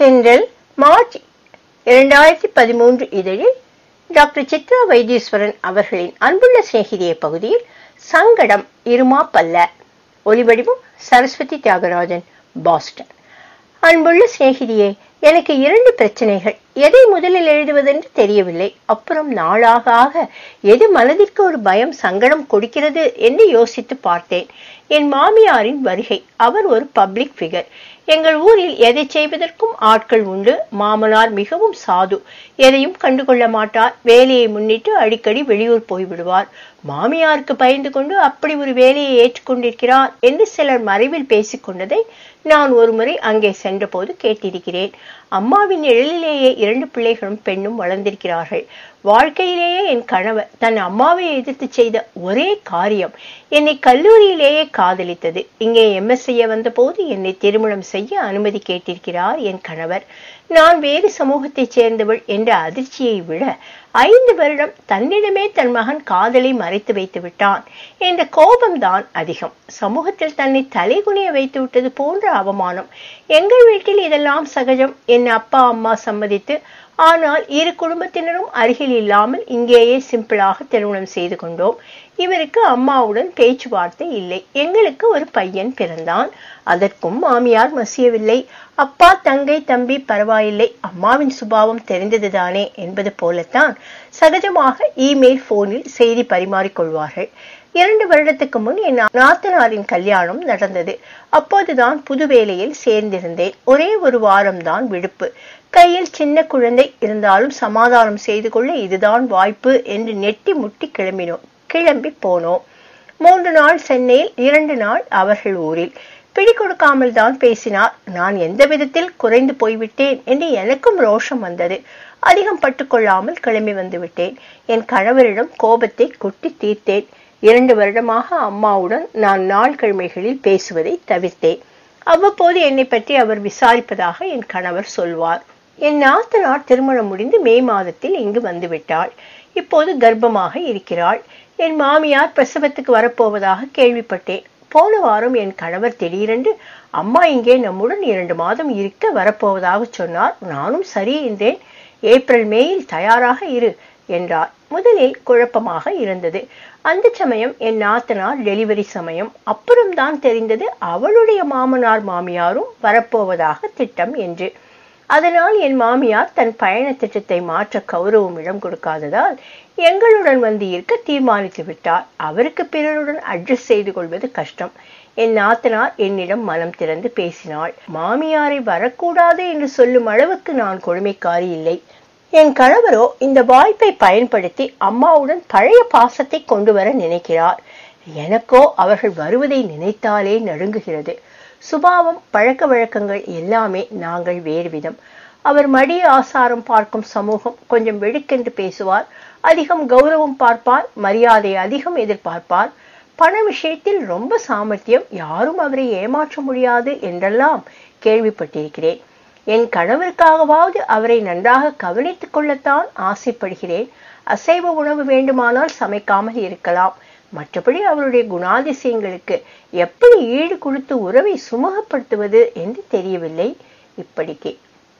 தென்றல் மார்ச் இரண்டாயிரத்தி பதிமூன்று இதழில் டாக்டர் சித்ரா வைத்தீஸ்வரன் அவர்களின் அன்புள்ள சிநேகிதிய பகுதியில் சங்கடம் இருமா பல்ல ஒலிவடிவம் சரஸ்வதி தியாகராஜன் பாஸ்டன் அன்புள்ள சிநேகிதியே எனக்கு இரண்டு பிரச்சனைகள் எதை முதலில் எழுதுவதென்று தெரியவில்லை அப்புறம் நாளாக ஆக எது மனதிற்கு ஒரு பயம் சங்கடம் கொடுக்கிறது என்று யோசித்து பார்த்தேன் என் மாமியாரின் வருகை அவர் ஒரு பப்ளிக் ஃபிகர் எங்கள் ஊரில் எதை செய்வதற்கும் ஆட்கள் உண்டு மாமனார் மிகவும் சாது எதையும் கண்டுகொள்ள மாட்டார் வேலையை முன்னிட்டு அடிக்கடி வெளியூர் போய்விடுவார் மாமியாருக்கு பயந்து கொண்டு அப்படி ஒரு வேலையை ஏற்றுக்கொண்டிருக்கிறார் என்று சிலர் மறைவில் பேசிக்கொண்டதை நான் ஒருமுறை அங்கே சென்றபோது கேட்டிருக்கிறேன் அம்மாவின் எழிலேயே இரண்டு பிள்ளைகளும் பெண்ணும் வளர்ந்திருக்கிறார்கள் வாழ்க்கையிலேயே என் கணவர் தன் அம்மாவை எதிர்த்து செய்த ஒரே காரியம் என்னை கல்லூரியிலேயே காதலித்தது இங்கே எம்எஸ் செய்ய வந்தபோது என்னை திருமணம் செய்ய அனுமதி கேட்டிருக்கிறார் என் கணவர் நான் வேறு சமூகத்தைச் சேர்ந்தவள் என்ற அதிர்ச்சியை விட ஐந்து வருடம் தன்னிடமே தன் மகன் காதலை மறைத்து வைத்து விட்டான் என்ற கோபம்தான் அதிகம் சமூகத்தில் தன்னை தலைகுனிய வைத்து விட்டது போன்ற அவமானம் எங்கள் வீட்டில் இதெல்லாம் சகஜம் என் அப்பா அம்மா சம்மதித்து ஆனால் இரு குடும்பத்தினரும் அருகில் இல்லாமல் இங்கேயே சிம்பிளாக திருமணம் செய்து கொண்டோம் இவருக்கு அம்மாவுடன் பேச்சுவார்த்தை இல்லை எங்களுக்கு ஒரு பையன் பிறந்தான் அதற்கும் மாமியார் மசியவில்லை அப்பா தங்கை தம்பி பரவாயில்லை அம்மாவின் சுபாவம் தெரிந்ததுதானே என்பது போலத்தான் சகஜமாக இமெயில் போனில் செய்தி பரிமாறிக்கொள்வார்கள் இரண்டு வருடத்துக்கு முன் என் நாத்தனாரின் கல்யாணம் நடந்தது அப்போதுதான் புது வேலையில் சேர்ந்திருந்தேன் ஒரே ஒரு வாரம்தான் விடுப்பு கையில் சின்ன குழந்தை இருந்தாலும் சமாதானம் செய்து கொள்ள இதுதான் வாய்ப்பு என்று நெட்டி முட்டி கிளம்பினோம் கிளம்பி போனோம் மூன்று நாள் சென்னையில் இரண்டு நாள் அவர்கள் ஊரில் பிடி கொடுக்காமல் தான் பேசினார் நான் எந்த விதத்தில் குறைந்து போய்விட்டேன் என்று எனக்கும் ரோஷம் வந்தது அதிகம் பட்டுக்கொள்ளாமல் கிளம்பி வந்து விட்டேன் என் கணவரிடம் கோபத்தை கொட்டி தீர்த்தேன் இரண்டு வருடமாக அம்மாவுடன் நான் நாள் கிழமைகளில் பேசுவதை தவிர்த்தேன் அவ்வப்போது என்னை பற்றி அவர் விசாரிப்பதாக என் கணவர் சொல்வார் என் நாத்தனார் திருமணம் முடிந்து மே மாதத்தில் இங்கு வந்துவிட்டாள் இப்போது கர்ப்பமாக இருக்கிறாள் என் மாமியார் பிரசவத்துக்கு வரப்போவதாக கேள்விப்பட்டேன் போன வாரம் என் கணவர் திடீரென்று அம்மா இங்கே நம்முடன் இரண்டு மாதம் இருக்க வரப்போவதாக சொன்னார் நானும் சரி என்றேன் ஏப்ரல் மேயில் தயாராக இரு என்றார் முதலில் குழப்பமாக இருந்தது அந்த சமயம் என் நாத்தனார் டெலிவரி சமயம் அப்புறம்தான் தெரிந்தது அவளுடைய மாமனார் மாமியாரும் வரப்போவதாக திட்டம் என்று அதனால் என் மாமியார் தன் பயண திட்டத்தை மாற்ற கௌரவம் இடம் கொடுக்காததால் எங்களுடன் வந்து இருக்க தீர்மானித்து விட்டார் அவருக்கு பிறருடன் அட்ஜஸ்ட் செய்து கொள்வது கஷ்டம் என் நாத்தனார் என்னிடம் மனம் திறந்து பேசினாள் மாமியாரை வரக்கூடாது என்று சொல்லும் அளவுக்கு நான் கொடுமைக்காரி இல்லை என் கணவரோ இந்த வாய்ப்பை பயன்படுத்தி அம்மாவுடன் பழைய பாசத்தை கொண்டு வர நினைக்கிறார் எனக்கோ அவர்கள் வருவதை நினைத்தாலே நடுங்குகிறது சுபாவம் பழக்க வழக்கங்கள் எல்லாமே நாங்கள் வேறு விதம் அவர் மடிய ஆசாரம் பார்க்கும் சமூகம் கொஞ்சம் வெடுக்கென்று பேசுவார் அதிகம் கௌரவம் பார்ப்பார் மரியாதை அதிகம் எதிர்பார்ப்பார் பண விஷயத்தில் ரொம்ப சாமர்த்தியம் யாரும் அவரை ஏமாற்ற முடியாது என்றெல்லாம் கேள்விப்பட்டிருக்கிறேன் என் கணவருக்காகவாவது அவரை நன்றாக கவனித்துக் கொள்ளத்தான் ஆசைப்படுகிறேன் அசைவ உணவு வேண்டுமானால் சமைக்காமல் இருக்கலாம் மற்றபடி அவருடைய குணாதிசயங்களுக்கு எப்படி ஈடு கொடுத்து உறவை சுமூகப்படுத்துவது என்று தெரியவில்லை இப்படிக்கு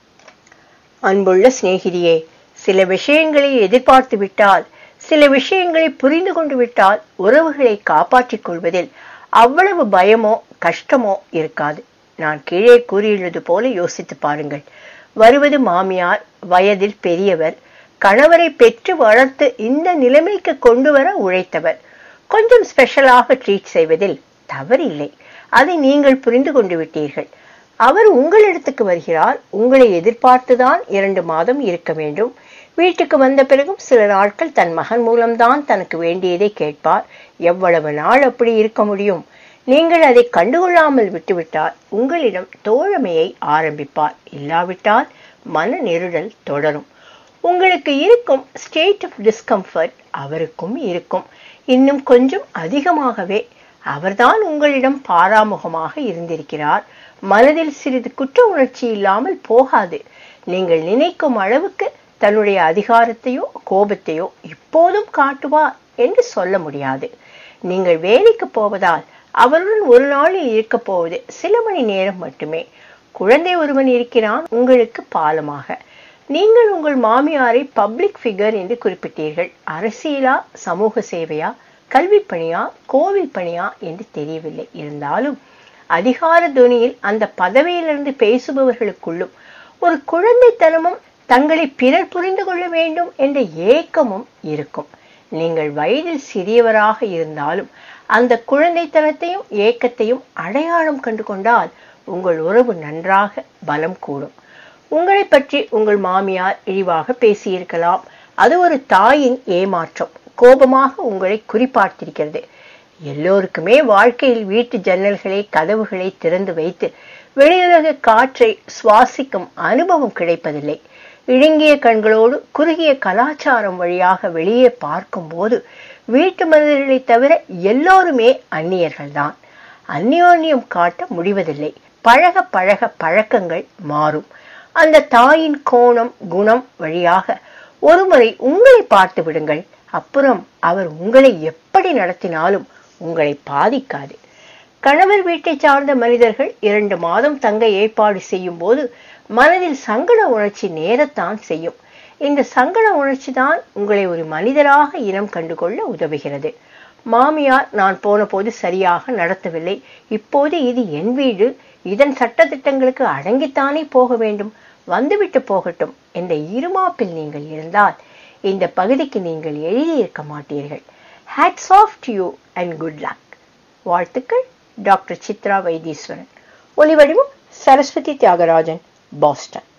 அன்புள்ள சிநேகிதியே சில விஷயங்களை எதிர்பார்த்து விட்டால் சில விஷயங்களை புரிந்து கொண்டு விட்டால் உறவுகளை காப்பாற்றிக் கொள்வதில் அவ்வளவு பயமோ கஷ்டமோ இருக்காது நான் கீழே கூறியுள்ளது போல யோசித்து பாருங்கள் வருவது மாமியார் வயதில் பெரியவர் கணவரை பெற்று வளர்த்து இந்த நிலைமைக்கு கொண்டு வர உழைத்தவர் கொஞ்சம் ஸ்பெஷலாக ட்ரீட் செய்வதில் தவறில்லை அதை நீங்கள் புரிந்து கொண்டு விட்டீர்கள் அவர் உங்களிடத்துக்கு வருகிறார் உங்களை எதிர்பார்த்துதான் இரண்டு மாதம் இருக்க வேண்டும் வீட்டுக்கு வந்த பிறகும் சில நாட்கள் தன் மகன் மூலம்தான் தனக்கு வேண்டியதை கேட்பார் எவ்வளவு நாள் அப்படி இருக்க முடியும் நீங்கள் அதை கண்டுகொள்ளாமல் விட்டுவிட்டால் உங்களிடம் தோழமையை ஆரம்பிப்பார் இல்லாவிட்டால் மன நெருடல் தொடரும் உங்களுக்கு இருக்கும் ஸ்டேட் ஆஃப் டிஸ்கம்ஃபர்ட் அவருக்கும் இருக்கும் இன்னும் கொஞ்சம் அதிகமாகவே அவர்தான் உங்களிடம் பாராமுகமாக இருந்திருக்கிறார் மனதில் சிறிது குற்ற உணர்ச்சி இல்லாமல் போகாது நீங்கள் நினைக்கும் அளவுக்கு தன்னுடைய அதிகாரத்தையோ கோபத்தையோ இப்போதும் காட்டுவார் என்று சொல்ல முடியாது நீங்கள் வேலைக்கு போவதால் அவருடன் ஒரு நாளில் இருக்க போவது சில மணி நேரம் மட்டுமே குழந்தை ஒருவன் இருக்கிறான் உங்களுக்கு பாலமாக நீங்கள் உங்கள் மாமியாரை பப்ளிக் ஃபிகர் என்று குறிப்பிட்டீர்கள் அரசியலா சமூக சேவையா கல்வி பணியா கோவில் பணியா என்று தெரியவில்லை இருந்தாலும் அதிகார துணியில் அந்த பதவியிலிருந்து பேசுபவர்களுக்குள்ளும் ஒரு குழந்தைத்தனமும் தங்களை பிறர் புரிந்து கொள்ள வேண்டும் என்ற ஏக்கமும் இருக்கும் நீங்கள் வயதில் சிறியவராக இருந்தாலும் அந்த குழந்தைத்தனத்தையும் ஏக்கத்தையும் அடையாளம் கண்டு கொண்டால் உங்கள் உறவு நன்றாக பலம் கூடும் உங்களை பற்றி உங்கள் மாமியார் இழிவாக பேசியிருக்கலாம் அது ஒரு தாயின் ஏமாற்றம் கோபமாக உங்களை குறிப்பார்த்திருக்கிறது எல்லோருக்குமே வாழ்க்கையில் வீட்டு ஜன்னல்களை கதவுகளை திறந்து வைத்து வெளியுலக காற்றை சுவாசிக்கும் அனுபவம் கிடைப்பதில்லை இழுங்கிய கண்களோடு குறுகிய கலாச்சாரம் வழியாக வெளியே பார்க்கும்போது வீட்டு மனிதர்களை தவிர எல்லோருமே அந்நியர்கள்தான் அந்யோன்யம் காட்ட முடிவதில்லை பழக பழக பழக்கங்கள் மாறும் அந்த தாயின் கோணம் குணம் வழியாக ஒருமுறை உங்களை பார்த்து விடுங்கள் அப்புறம் அவர் உங்களை எப்படி நடத்தினாலும் உங்களை பாதிக்காது கணவர் வீட்டை சார்ந்த மனிதர்கள் இரண்டு மாதம் தங்க ஏற்பாடு செய்யும் போது மனதில் சங்கட உணர்ச்சி நேரத்தான் செய்யும் இந்த சங்கட உணர்ச்சி தான் உங்களை ஒரு மனிதராக இனம் கண்டுகொள்ள உதவுகிறது மாமியார் நான் போன போது சரியாக நடத்தவில்லை இப்போது இது என் வீடு இதன் சட்டத்திட்டங்களுக்கு அடங்கித்தானே போக வேண்டும் வந்துவிட்டு போகட்டும் என்ற இருமாப்பில் நீங்கள் இருந்தால் இந்த பகுதிக்கு நீங்கள் எழுதியிருக்க மாட்டீர்கள் hats off to you and good luck வாழ்த்துக்கள் டாக்டர் சித்ரா வைத்தீஸ்வரன் ஒலிவடிவம் சரஸ்வதி தியாகராஜன் பாஸ்டன்